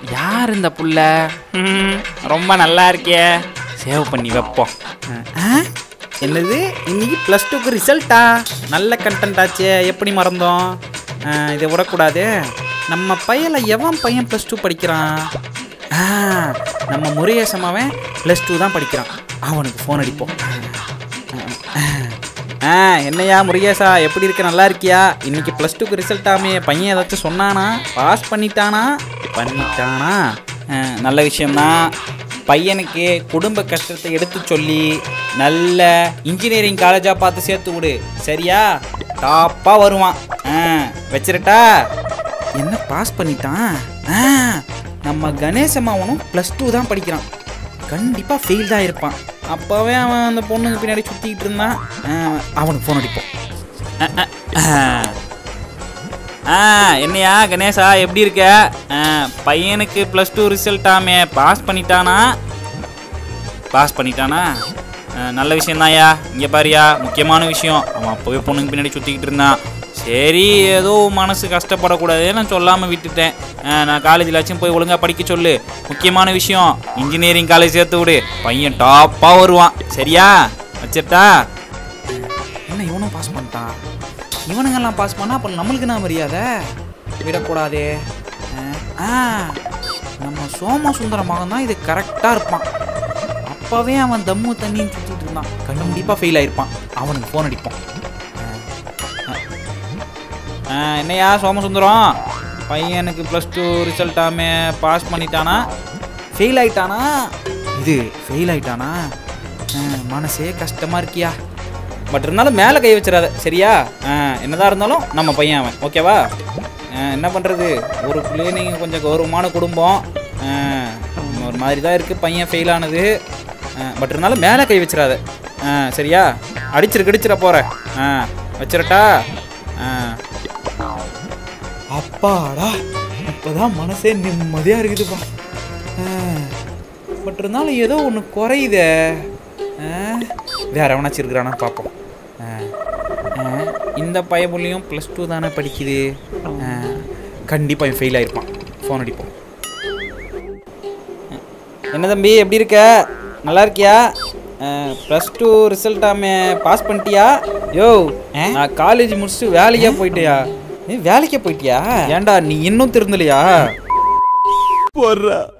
யார் இந்த புள்ள ம், ரொம்ப நல்லா இருக்கே சேவ் பண்ணி வைப்போம் ஆ? என்னது இன்னைக்கு ப்ளஸ் டூக்கு ரிசல்ட்டா நல்ல கண்டென்ட் ஆச்சே எப்படி மறந்தோம் ஆ, இதை விடக்கூடாது நம்ம பையல எவன் பையன் ப்ளஸ் டூ படிக்கிறான் ஆ நம்ம முருகேசம் அவன் ப்ளஸ் டூ தான் படிக்கிறான் அவனுக்கு ஃபோன் அடிப்போம் ஆ என்னையா முருகேசா எப்படி இருக்க நல்லா இருக்கியா இன்னைக்கு ப்ளஸ் டூக்கு ரிசல்ட் ஆமே பையன் ஏதாச்சும் சொன்னானா பாஸ் பண்ணிட்டானா பண்ணிட்டானா ஆ, நல்ல விஷயம்தான் பையனுக்கு குடும்ப கஷ்டத்தை எடுத்து சொல்லி நல்ல இன்ஜினியரிங் காலேஜாக பார்த்து சேர்த்து விடு சரியா டாப்பாக வருவான் ஆ வச்சிரட்டா என்ன பாஸ் பண்ணிட்டான் ஆ நம்ம கணேசம் அவனும் ப்ளஸ் டூ தான் படிக்கிறான் கண்டிப்பாக ஃபெயில் தான் இருப்பான் அப்போவே அவன் அந்த பொண்ணுக்கு பின்னாடி சுற்றிக்கிட்டு இருந்தான் ஆ, அவனுக்கு ஃபோன் அடிப்போம் அ, அ, அ. ஆ என்னையா கணேசா எப்படி இருக்க ஆ, பையனுக்கு ப்ளஸ் டூ ரிசல்ட் ஆமே பாஸ் பண்ணிட்டானா பாஸ் பண்ணிட்டானா ஆ, நல்ல விஷயம்தான்யா இங்கே பாரியா முக்கியமான விஷயம் அவன் அப்போவே பொண்ணுக்கு பின்னாடி சுற்றிக்கிட்டு இருந்தான் சரி ஏதோ மனசு கஷ்டப்படக்கூடாதுன்னு நான் சொல்லாமல் விட்டுட்டேன் ஆ, நான் காலேஜிலாச்சும் போய் ஒழுங்காக படிக்க சொல்லு முக்கியமான விஷயம் இன்ஜினியரிங் காலேஜ் சேர்த்து விடு பையன் டாப்பாக வருவான் சரியா வச்சிட்டா என்ன இவனும் பாஸ் பண்ணிட்டான் இவனுங்கெல்லாம் பாஸ் பண்ணா அப்போ நம்மளுக்கு நான் மரியாதை விடக்கூடாதே அஹ், ஆ நம்ம சோமசுந்தர மகன் தான் இது கரெக்டாக இருப்பான் அப்போவே அவன் தம்மு தண்ணின்னு சுற்றிட்டு இருந்தான் கண்டிப்பாக ஃபெயில் ஆயிருப்பான் அவனுக்கு ஃபோன் அடிப்பான் ஆ, என்னையா சோமசுந்தரம் பையனுக்கு ப்ளஸ் டூ ரிசல்ட் ஆமே பாஸ் பண்ணிட்டானா ஃபெயில் ஆயிட்டானா இது ஃபெயில் ஆயிட்டானா ஆ, மனசே கஷ்டமாக இருக்கியா பட் இருந்தாலும் மேலே கை வச்சிடாத சரியா ஆ, என்னதான் இருந்தாலும் நம்ம பையன் அவன் ஓகேவா ஆ, என்ன பண்ணுறது ஒரு பிள்ளைய நீங்கள் கொஞ்சம் கௌரவமான குடும்பம் ஆ, ஒரு மாதிரி தான் இருக்குது பையன் ஃபெயில் ஆனது பட் இருந்தாலும் மேலே கை வச்சிடாத ஆ, சரியா அடிச்சிரு கிடிச்சிட போகிற ஆ வச்சிரட்டா ஆ அப்பாடா இப்போதான் மனசே நிம்மதியாக இருக்குதுப்பா பட் இருந்தாலும் ஏதோ ஒன்று குறையுதே ஆ, வேற எவனாச்சும் இருக்கிறானா பார்ப்போம் ஆ, ஆ, இந்த பையபுள்ளையும் ப்ளஸ் டூ தானே படிக்குது கண்டிப்பாக அவன் ஃபெயில் ஆயிருப்பான் ஃபோன் அடிப்போம் என்ன தம்பி எப்படி இருக்க நல்லா இருக்கியா ப்ளஸ் டூ ரிசல்ட் ஆமே பாஸ் பண்ணிட்டியா யோ நான் காலேஜ் முடிச்சுட்டு வேலைக்கே போயிட்டியா நீ வேலைக்கே போயிட்டியா ஏன்டா நீ இன்னும் திருந்தலையா போடுறா